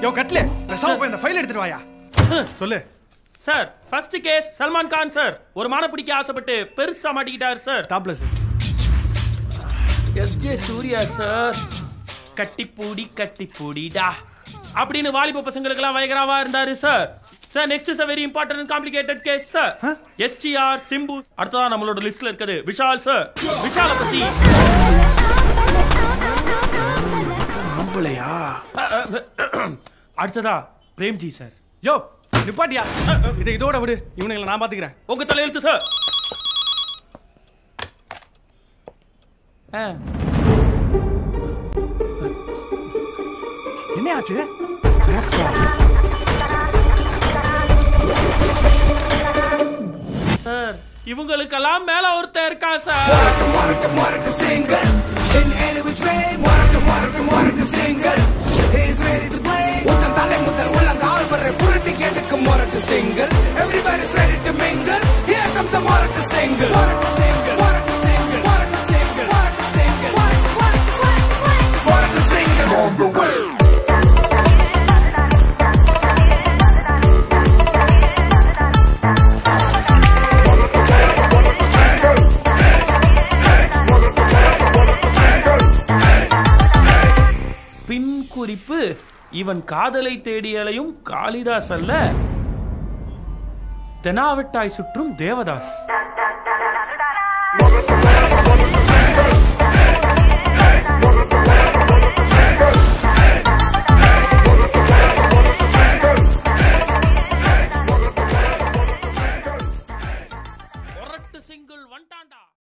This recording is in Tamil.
யோ கட்லே பேசாம போய் இந்த ஃபைல் எடுத்துட்டு வாயா சொல்லு sir first case Salman Khan sir ஒரு மான பிடிக்க ஆசைப்பட்டு பெருசா மாட்டிக்கிட்டார் சார் டாப்ல sir S J Suriya sir கட்டிப்பூடி கட்டிப்பூடிடா அப்படின்னு வாலிப பசங்களுக்கெல்லாம் பயங்கரவா இருந்தாரு sir sir next is very important complicated case sir S T R Simbu அடுத்ததா நம்மளோட லிஸ்ட்ல இருக்குது விஷால் சார் விஷால பத்தி நம்பலையா அடுத்ததா பிரேம்ஜி சார் யோ நிப்பாட்டியா இதை இதோட விடு இவனுங்களை நான் பாத்துக்கிறேன் உங்க தலையெழுத்து சார் என்ன ஆச்சு சார் இவங்களுக்கெல்லாம் மேல ஒருத்தன் இருக்கா sir Everybody's ready to mingle. Here comes the Morata single. Morata single. Morata single. Morata single. Morata single. Morata single. On the way. பின் குறிப்பு இவன் காதலை தேடியலையும் காளிதாஸ் அல்ல தெனாவட்டாய் சுற்றும் தேவதாஸ் Morata